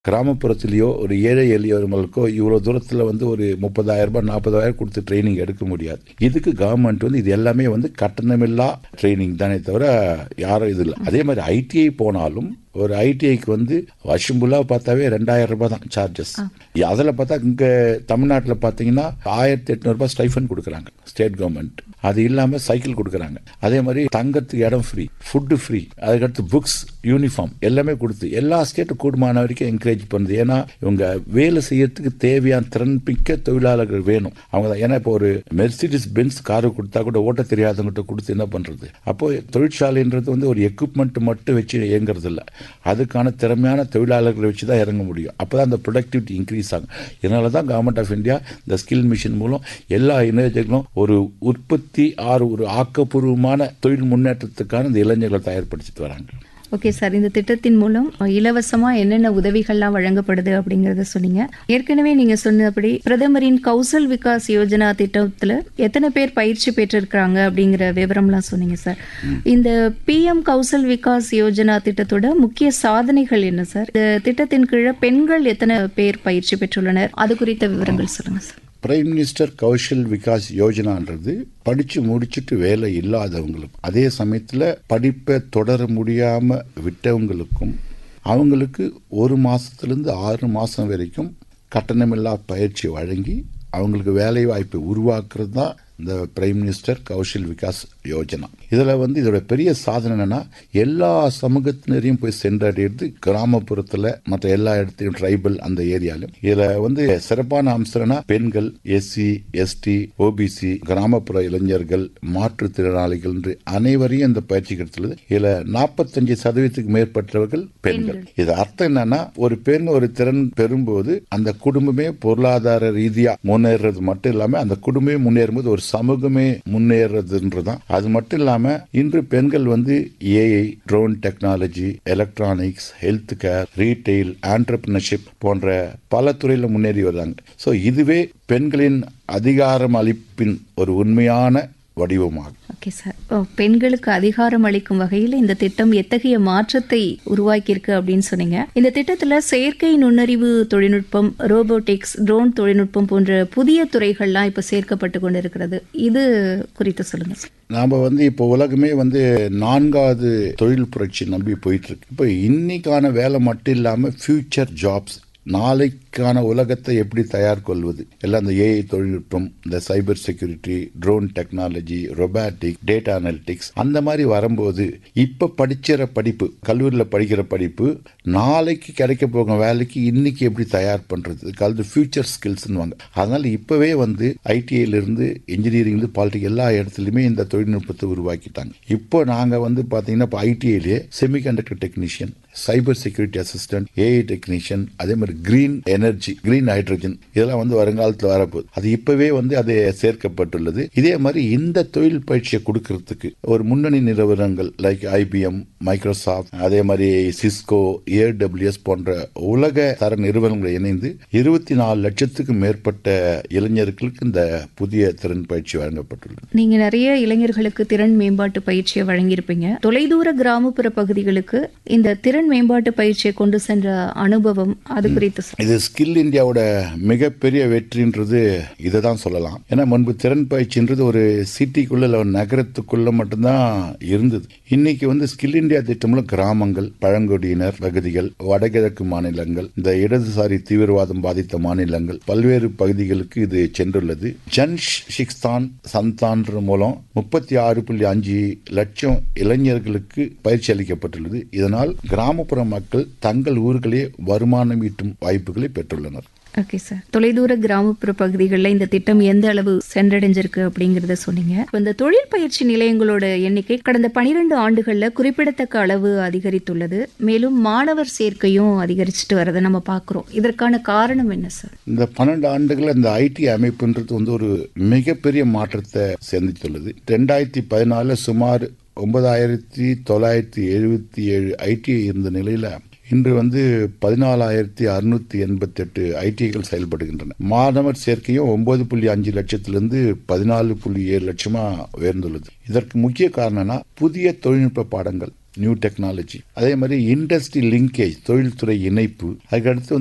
கிராமப்புறத்திலேயோ ஒரு ஏழை எளியவர்களுக்கோ இவ்வளோ தூரத்தில் வந்து ஒரு முப்பதாயிரம் ரூபாய் நாற்பதாயிரம் கொடுத்து ட்ரைனிங் எடுக்க முடியாது இதுக்கு கவர்மெண்ட் வந்து இது எல்லாமே வந்து கட்டணமில்லா ட்ரைனிங் தானே தவிர யாரும் இது இல்லை அதே மாதிரி ஐடிஐ போனாலும் ஒரு ஐடிஐக்கு வந்து வருஷம் ஃபுல்லாக பார்த்தாவே ரெண்டாயிரம் ரூபாய் தான் சார்ஜஸ் அதில் பார்த்தா இங்கே தமிழ்நாட்டில் பார்த்தீங்கன்னா ஆயிரத்தி எட்நூறுபா ஸ்டைஃபன் கொடுக்குறாங்க ஸ்டேட் கவர்மெண்ட் அது இல்லாமல் சைக்கிள் கொடுக்குறாங்க அதே மாதிரி தங்கத்துக்கு இடம் ஃப்ரீ ஃபுட்டு ஃப்ரீ அதுக்கடுத்து புக்ஸ் யூனிஃபார்ம் எல்லாமே கொடுத்து எல்லா ஸ்டேட்டும் கூடுமான வரைக்கும் என்கரேஜ் பண்ணுது ஏன்னா இவங்க வேலை செய்யறதுக்கு தேவையான திறன் மிக்க தொழிலாளர்கள் வேணும் அவங்க தான் ஏன்னா இப்போ ஒரு மெர்சிடிஸ் பென்ஸ் காரு கொடுத்தா கூட ஓட்ட தெரியாதவங்ககிட்ட கொடுத்து என்ன பண்றது அப்போ தொழிற்சாலைன்றது வந்து ஒரு எக்யூப்மெண்ட் மட்டும் வச்சு இயங்குறது இல்லை அதுக்கான திறமையான தொழிலாளர்களை வச்சு தான் இறங்க முடியும் அப்போ தான் அந்த ப்ரொடக்டிவிட்டி இன்க்ரீஸ் ஆகும் இதனால தான் கவர்மெண்ட் ஆஃப் இந்தியா இந்த ஸ்கில் மிஷன் மூலம் எல்லா இளைஞர்களும் ஒரு உற்பத்தி ஆறு ஒரு ஆக்கப்பூர்வமான தொழில் முன்னேற்றத்துக்கான இந்த இளைஞர்களை தயார்படுத்திட்டு வராங்க ஓகே சார் இந்த திட்டத்தின் மூலம் இலவசமா என்னென்ன உதவிகள்லாம் வழங்கப்படுது அப்படிங்கறத சொன்னீங்க ஏற்கனவே நீங்க சொன்னபடி பிரதமரின் கௌசல் விகாஸ் யோஜனா திட்டத்துல எத்தனை பேர் பயிற்சி பெற்றிருக்கிறாங்க அப்படிங்கிற விவரம்லாம் சொன்னீங்க சார் இந்த பிஎம் கௌசல் விகாஸ் யோஜனா திட்டத்தோட முக்கிய சாதனைகள் என்ன சார் இந்த திட்டத்தின் கீழே பெண்கள் எத்தனை பேர் பயிற்சி பெற்றுள்ளனர் அது குறித்த விவரங்கள் சொல்லுங்க sir prime minister Kaushal Vikas யோஜனான்றது படிச்சு முடிச்சுட்டு வேலை இல்லாதவங்களுக்கும் அதே சமயத்தில் படிப்பை தொடர முடியாம விட்டவங்களுக்கும் அவங்களுக்கு ஒரு மாசத்திலிருந்து ஆறு மாசம் வரைக்கும் கட்டணமில்லா பயிற்சி வழங்கி அவங்களுக்கு வேலை வாய்ப்பை உருவாக்குறது தான் இந்த பிரைம் மினிஸ்டர் கௌஷல் விகாஸ் யோஜனா இதில் வந்து இதோட பெரிய சாதனை என்னன்னா எல்லா சமூகத்தினரையும் போய் சென்றடையிறது கிராமப்புறத்தில் மற்ற எல்லா இடத்தையும் ட்ரைபல் அந்த ஏரியாலையும் இதில் வந்து சிறப்பான அம்சம்னா பெண்கள் எஸ்சி எஸ்டி ஓபிசி கிராமப்புற இளைஞர்கள் மாற்றுத்திறனாளிகள் என்று அனைவரையும் இந்த பயிற்சி கிடைத்துள்ளது இதில் நாற்பத்தஞ்சு சதவீதத்துக்கு மேற்பட்டவர்கள் பெண்கள் இது அர்த்தம் என்னன்னா ஒரு பெண் ஒரு திறன் பெறும்போது அந்த குடும்பமே பொருளாதார ரீதியா முன்னேறது மட்டும் இல்லாம அந்த குடும்பமே முன்னேறும்போது ஒரு சமூகமே முன்னேறதுன்றதான் அது மட்டும் இல்லாம இன்று பெண்கள் வந்து AI drone technology electronics health care retail entrepreneurship போன்ற பல துறையில முன்னேறி வர்றாங்க ஸோ இதுவே பெண்களின் அதிகாரம் அளிப்பின் ஒரு உண்மையான வடிவமாகும் ஓகே சார் ஓ, பெண்களுக்கு அதிகாரம் அளிக்கும் வகையில் இந்த திட்டம் எத்தகைய மாற்றத்தை உருவாக்கியிருக்கு அப்படின்னு சொன்னீங்க இந்த திட்டத்துல செயற்கை நுண்ணறிவு தொழில்நுட்பம் ரோபோட்டிக்ஸ் ட்ரோன் தொழில்நுட்பம் போன்ற புதிய துறைகள்லாம் இப்ப சேர்க்கப்பட்டு கொண்டிருக்கிறது இது குறித்து சொல்லுங்க சார் நாம வந்து இப்போ உலகமே வந்து நான்காவது தொழில் புரட்சி நம்பி போயிட்டு இருக்கு இப்போ இன்னைக்கான வேலை மட்டும் இல்லாம ஃபியூச்சர் ஜாப்ஸ் நாளைக்கான உலகத்தை எப்படி தயார் கொள்வது எல்லாம் இந்த ஏஐ தொழில்நுட்பம் இந்த cyber security drone technology robotic data analytics அந்த மாதிரி வரும்போது இப்ப படிக்கிற படிப்பு கல்லூரியில் படிக்கிற படிப்பு நாளைக்கு கிடைக்க போகும் வேலைக்கு இன்னைக்கு எப்படி தயார் பண்றது கலந்து ஃபியூச்சர் ஸ்கில்ஸ்னுவாங்க அதனால இப்பவே வந்து ஐடிஐல இருந்து இன்ஜினியரிங்ல பாலிட்டிக் எல்லா இடத்துலையுமே இந்த தொழில்நுட்பத்தை உருவாக்கிட்டாங்க இப்போ நாங்க வந்து பாத்தீங்கன்னா இப்போ ஐடிஐலே semiconductor technician cyber security assistant AI technician அதே மாதிரி கிரீன் எனர்ஜி கிரீன் ஹைட்ரஜன் இதெல்லாம் வந்து வருங்காலத்தில் வரப்போகுது அது இப்பவே வந்து அது சேர்க்கப்பட்டுள்ளது இதே மாதிரி இந்த தொழில் பயிற்சியை கொடுக்கறதுக்கு ஒரு முன்னணி நிறுவனங்கள் லைக் ஐபிஎம் மைக்ரோசாஃப்ட் அதே மாதிரி சிஸ்கோ ஏடபிள்யூஎஸ் போன்ற உலக தர நிறுவனங்களை இணைந்து இருபத்தி நாலு லட்சத்துக்கும் மேற்பட்ட இளைஞர்களுக்கு இந்த புதிய திறன் பயிற்சி வழங்கப்பட்டுள்ளது நீங்க நிறைய இளைஞர்களுக்கு திறன் மேம்பாட்டு பயிற்சியை வழங்கியிருப்பீங்க தொலைதூர கிராமப்புற பகுதிகளுக்கு இந்த திறன் மேம்பாட்டு பயிற்சியை கொண்டு சென்ற அனுபவம் அது குறித்து சொல்லுங்க. இது ஸ்கில் இந்தியாவோட மிகப்பெரிய வெற்றின்றது இதை தான் சொல்லலாம் ஏன்னா முன்பு திறன் பயிற்சின்றது ஒரு சிட்டிக்குள்ள இல்லை ஒரு நகரத்துக்குள்ள மட்டும்தான் இருந்தது இன்னைக்கு வந்து ஸ்கில் இந்தியா திட்டம்ல கிராமங்கள் பழங்குடியினர் பகுதிகள் வடகிழக்கு மாநிலங்கள் இந்த இடதுசாரி தீவிரவாதம் பாதித்த மாநிலங்கள் பல்வேறு பகுதிகளுக்கு இது சென்றுள்ளது ஜன் ஷிக்ஸ்தான் சந்தான் மூலம் முப்பத்தி ஆறு புள்ளி அஞ்சு லட்சம் இளைஞர்களுக்கு பயிற்சி அளிக்கப்பட்டுள்ளது இதனால் கிராமப்புற மக்கள் தங்கள் ஊர்களே வருமானம் ஈட்டும் வாய்ப்புகளை பெற்றுள்ளனர் ஓகே சார் தொலைதூர கிராமப்புற பகுதிகளில் இந்த திட்டம் எந்த அளவு சென்றடைஞ்சிருக்கு அப்படிங்கறத சொன்னீங்க இப்ப இந்த தொழில் பயிற்சி நிலையங்களோட எண்ணிக்கை கடந்த பனிரெண்டு ஆண்டுகள்ல குறிப்பிடத்தக்க அளவு அதிகரித்துள்ளது மேலும் மாணவர் சேர்க்கையும் அதிகரிச்சுட்டு வரதை நம்ம பார்க்கிறோம் இதற்கான காரணம் என்ன சார் இந்த பன்னெண்டு ஆண்டுகள் இந்த ஐடி அமைப்புன்றது வந்து ஒரு மிகப்பெரிய மாற்றத்தை சந்தித்துள்ளது ரெண்டாயிரத்தி பதினாலுல சுமார் ஒன்பதாயிரத்தி தொள்ளாயிரத்தி எழுபத்தி ஏழு ஐடி இருந்த நிலையில இன்று வந்து பதினாலாயிரத்தி அறுநூத்தி எண்பத்தி எட்டு ஐடிஐகள் செயல்படுகின்றன மாணவர் சேர்க்கையும் ஒன்பது புள்ளி அஞ்சு லட்சத்திலிருந்து பதினாலு புள்ளி ஏழு லட்சமா உயர்ந்துள்ளது இதற்கு முக்கிய காரணம்னா புதிய தொழில்நுட்ப பாடங்கள் நியூ டெக்னாலஜி அதே மாதிரி இண்டஸ்ட்ரி லிங்கேஜ் தொழில்துறை இணைப்பு அதுக்கடுத்து